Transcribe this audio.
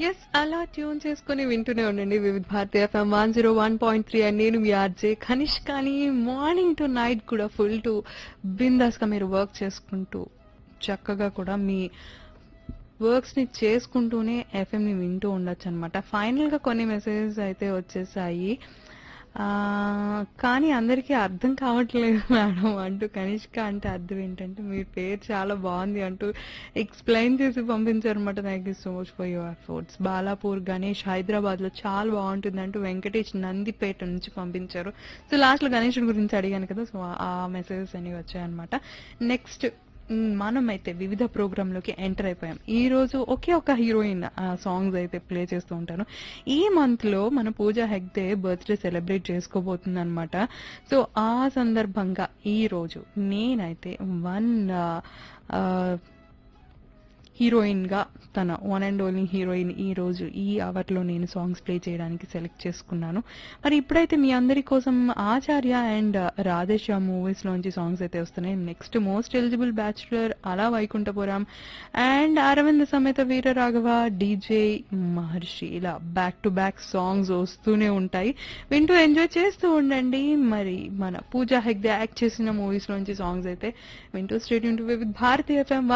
yes అలా tune చేసుకుని వింటూనే ఉండండి Vividha Bharati FM one zero one point three and నేను మీ ఆర్జే కనిష్ కానీ మార్నింగ్ టు నైట్ కూడా ఫుల్ టు బిందాస్ గా మీరు వర్క్ చేసుకుంటూ చక్కగా కూడా మీ వర్క్స్ ని చేసుకుంటూనే ఎఫ్ఎం ని వింటూ ఉండొచ్చు అనమాట ఫైనల్ గా కొన్ని మెసేజెస్ అయితే వచ్చేసాయి ఆ, కానీ అందరికీ అర్థం కావట్లేదు మేడం అంటూ కనిష్క అంటే అర్థం ఏంటంటే మీ పేరు చాలా బాగుంది అంటూ ఎక్స్ప్లెయిన్ చేసి పంపించారు అనమాట thank you so much for your efforts Balapur Ganesh Hyderabad లో చాలా బాగుంటుంది అంటూ వెంకటేష్ నందిపేట నుంచి పంపించారు సో లాస్ట్ లో గణేష్ గురించి అడిగాను కదా సో ఆ మెసేజెస్ అనేవి వచ్చాయన్నమాట నెక్స్ట్ మనం అయితే వివిధ ప్రోగ్రామ్ లోకి ఎంటర్ అయిపోయాం ఈ రోజు ఒకే ఒక హీరోయిన్ సాంగ్స్ అయితే ప్లే చేస్తూ ఉంటాను ఈ మంత్ లో మన పూజ హెగ్దే బర్త్డే సెలబ్రేట్ చేసుకోబోతుంది అనమాట సో ఆ సందర్భంగా ఈ రోజు నేనైతే వన్ హీరోయిన్ గా తన వన్ అండ్ ఓన్లీ హీరోయిన్ ఈ రోజు ఈ అవర్ లో నేను సాంగ్స్ ప్లే చేయడానికి సెలెక్ట్ చేసుకున్నాను మరి ఇప్పుడైతే మీ అందరి కోసం ఆచార్య అండ్ రాధేశ్యా మూవీస్ లోంచి సాంగ్స్ అయితే వస్తున్నాయి నెక్స్ట్ మోస్ట్ ఎలిజిబుల్ బ్యాచులర్ అలా వైకుంఠపురం అండ్ అరవింద్ సమేత వీర రాఘవ డీజే మహర్షి ఇలా బ్యాక్ టు బ్యాక్ సాంగ్స్ వస్తూనే ఉంటాయి వింటూ ఎంజాయ్ చేస్తూ ఉండండి మరి మన పూజా హెగ్దే యాక్ట్ చేసిన మూవీస్ లోంచి సాంగ్స్ అయితే వింటూ stay tuned to with Bharatiya FM